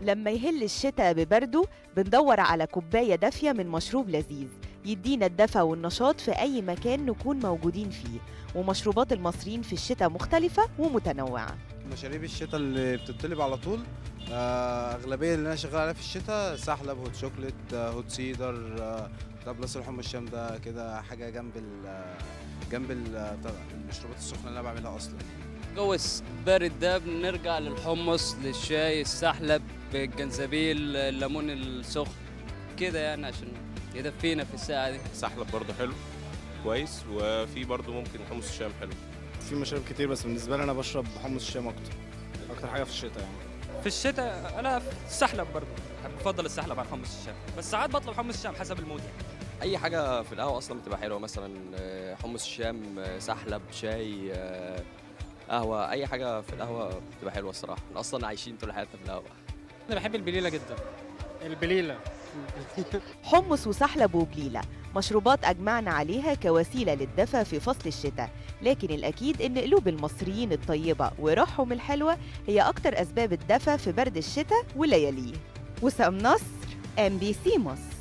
لما يهل الشتاء ببرده بندور على كوباية دافية من مشروب لذيذ يدينا الدفى والنشاط في أي مكان نكون موجودين فيه ومشروبات المصريين في الشتاء مختلفة ومتنوعة مشاريب الشتاء اللي بتطلب على طول آه، أغلبية اللي أنا شغال عليها في الشتاء سحلب هوت شوكليت آه، هوت سيدر آه، ده بلس الحمص الشام ده كده حاجة جنب ال آه، جنب ال- آه، المشروبات السخنة اللي أنا بعملها أصلا جو البارد ده بنرجع للحمص للشاي السحلب الجنزبيل الليمون السخن كده يعني عشان يدفينا في الساعة دي سحلب برضه حلو كويس وفي برضه ممكن حمص الشام حلو في مشاريب كتير بس بالنسبة لي أنا بشرب حمص الشام أكتر أكتر حاجة في الشتاء يعني في الشتاء انا السحلب برضه بفضل السحلب عن حمص الشام بس ساعات بطلب حمص الشام حسب المود يعني اي حاجه في القهوه اصلا بتبقى حلوه مثلا آه، حمص الشام آه، سحلب شاي آه، قهوه اي حاجه في القهوه بتبقى حلوه الصراحه احنا اصلا عايشين طول حياتنا في القهوه انا بحب البليله جدا البليله حمص وسحلب وبليلة مشروبات أجمعنا عليها كوسيلة للدفى في فصل الشتاء لكن الأكيد إن قلوب المصريين الطيبة وروحهم الحلوة هي أكتر أسباب الدفى في برد الشتاء ولياليه وسام نصر ام بي سي مصر